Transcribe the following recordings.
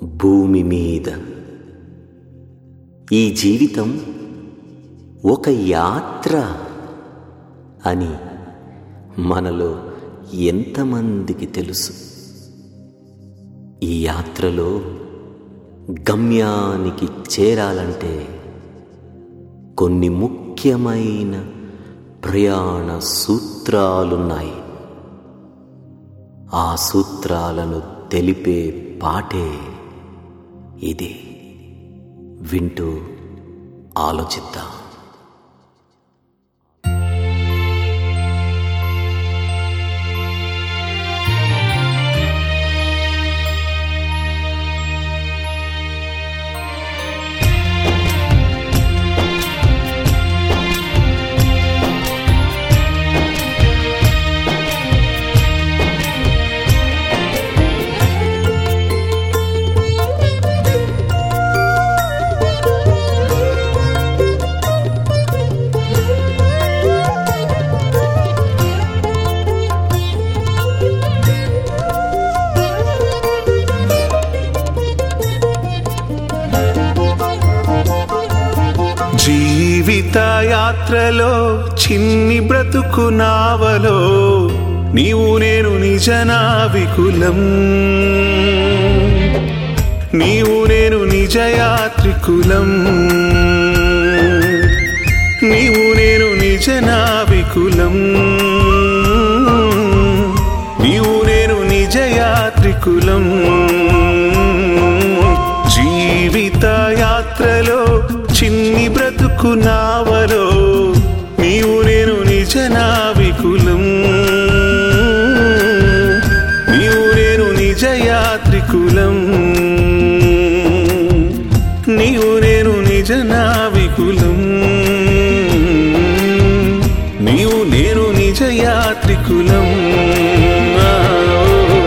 భూమి మీద ఈ జీవితం ఒక యాత్ర అని మనలో ఎంతమందికి తెలుసు ఈ యాత్రలో గమ్యానికి చేరాలంటే కొన్ని ముఖ్యమైన ప్రయాణ సూత్రాలున్నాయి ఆ సూత్రాలను తెలిపే పాటే ఇది వింటూ ఆలోచిద్దాం జీవిత యాత్రలో చిన్ని బ్రతుకు నావలో నీవు నేను నిజ నావికులం నీవు నేను నిజ యాత్రికులం నీవు నేను నిజ నావికులం నీవు నేను నిజ యాత్రికులం జీవిత యాత్రలో చిన్ని బ్రతుకు నావలో నీవు నేను నిజ నావికులం నీవు నేను నిజ యాత్రికులం నీవు నేను నిజ నావికులం నీవు నేను నిజ యాత్రికులం ఆ, ఓ.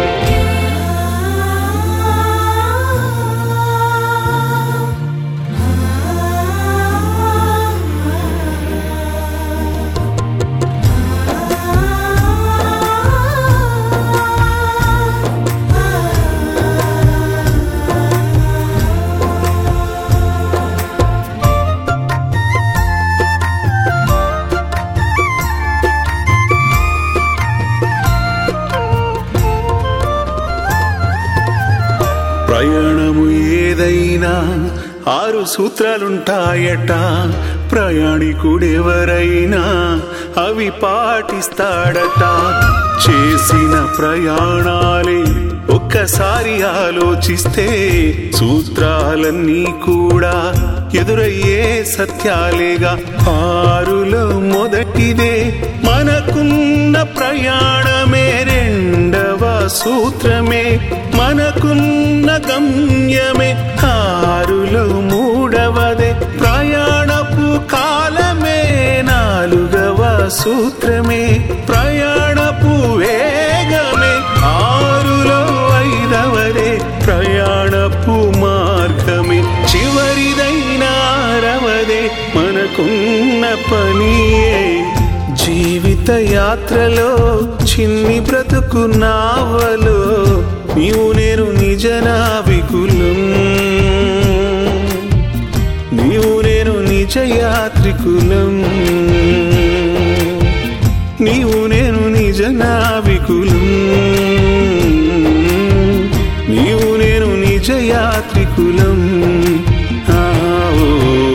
ప్రయాణము ఏదైనా ఆరు సూత్రాలుంటాయట ప్రయాణికుడెవరైనా అవి పాటిస్తాడట చేసిన ప్రయాణాలే ఒక్కసారి ఆలోచిస్తే సూత్రాలన్నీ కూడా ఎదురయ్యే సత్యాలేగా ఆరులో మొదటిదే మనకున్న ప్రయాణమే రెండవ సూత్రమే మనకున్న గమ్యమే ఆరులో మూడవదే ప్రయాణపు కాలమే నాలుగవ సూత్రమే ప్రయాణపు వేగమే ఆరులో ఐదవదే ప్రయాణపు మార్గమే చివరిదైన ఆరవదే మనకున్న పనియే జీవిత యాత్రలో చిన్ని బ్రతుకు నావలో నీవు నేను నిజ నావికులం నీవు నేను నిజ యాత్రికులం నీవు నేను నిజ నావికులం నీవు నేను నిజ యాత్రికులం ఆ, ఓ.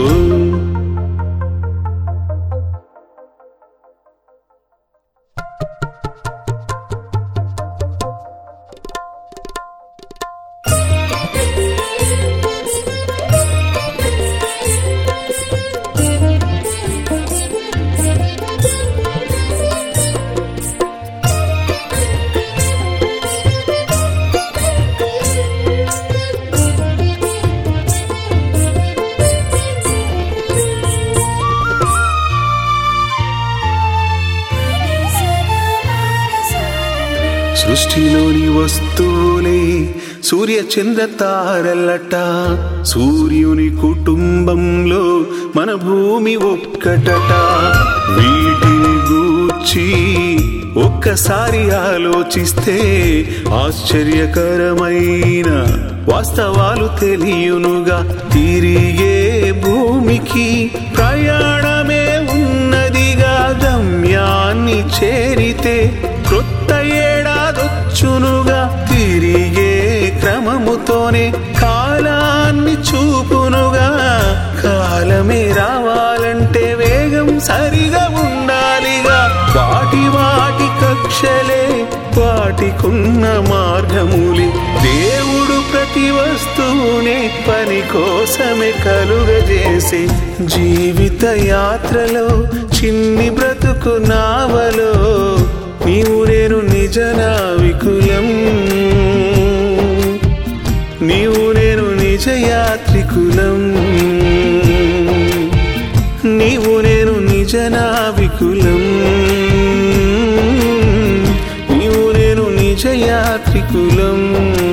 సృష్టిలోని వస్తువులే సూర్య చంద్ర తారలట సూర్యుని కుటుంబంలో మన భూమి ఒక్కటట వీటిని గూర్చి గూర్చి ఒక్కసారి ఆలోచిస్తే ఆశ్చర్యకరమైన వాస్తవాలు తెలియనుగా తిరిగే భూమికి ప్రయాణమే ఉన్నదిగా గమ్యాన్ని చేరితే క్రొత్త ఏడాదొచ్చునుగా తిరిగే క్రమముతోనే కాలాన్ని చూపునుగా కాలమే రావాలంటే వేగం సరిగా ఉండాలిగా వాటి వాటి కక్షలే వాటికున్న మార్గములే దేవుడు ప్రతి వస్తువునే పని కోసమే కలుగజేసే జీవిత యాత్రలో చిన్ని బ్రతుకు నావలో నీవు నేను నిజ నావికులం నీవు నేను నిజ యాత్రికులం నీవు నేను నిజ నావికులం నీవు నేను నిజ యాత్రికులం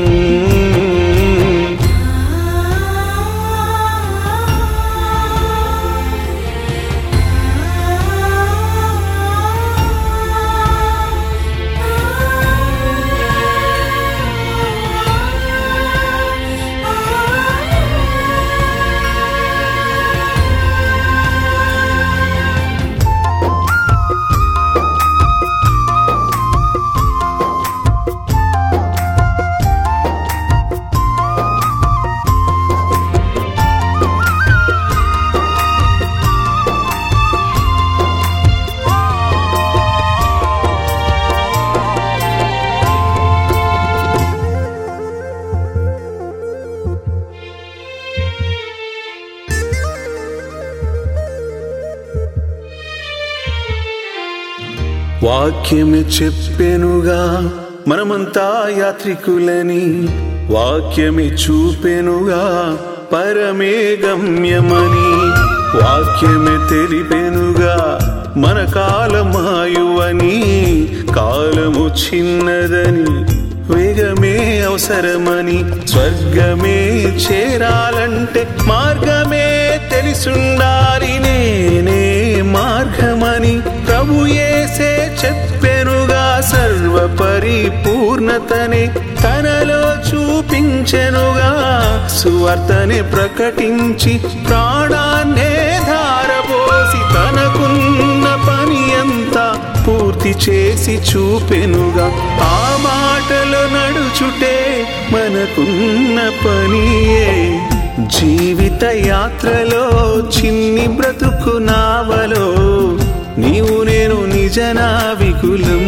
వాక్యమే చెప్పెనుగా మనమంతా యాత్రికులని వాక్యమే చూపెనుగా పరమే గమ్యమని వాక్యమే తెలిపెనుగా మన కాలమాయువని కాలము చిన్నదని వేగమే అవసరమని స్వర్గమే చేరాలంటే మార్గమే తెలిసుండాలి నేనే మార్గమని ప్రభు యేసే చెప్పెనుగా సర్వ పరిపూర్ణతనే తనలో చూపించెనుగా సువార్తనే ప్రకటించి ప్రాణాన్నే ధారపోసి తనకున్న పని అంతా పూర్తి చేసి చూపెనుగా ఆ మాటలు నడుచుటే మనకున్న పనియే జీవిత యాత్రలో చిన్ని బ్రతుకు నావలో నీవు నేను నిజ నావికులం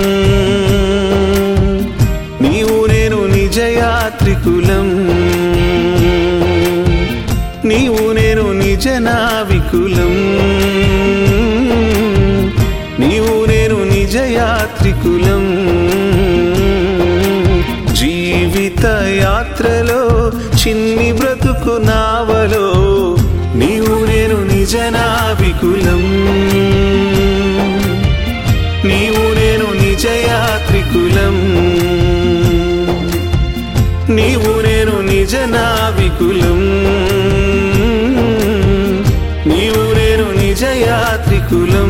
నీవు నేను నిజ యాత్రికులం నీవు నేను నిజ నావికులం నీవు నేను నిజ యాత్రికులం జీవిత యాత్రలో చిన్ని బ్రతుకు నావలో నీవు నేను నిజ నావికులం నీవు నేను నిజ యాత్రికులం నీవు నేను నిజ నావికులం నీవు నేను నిజ యాత్రికులం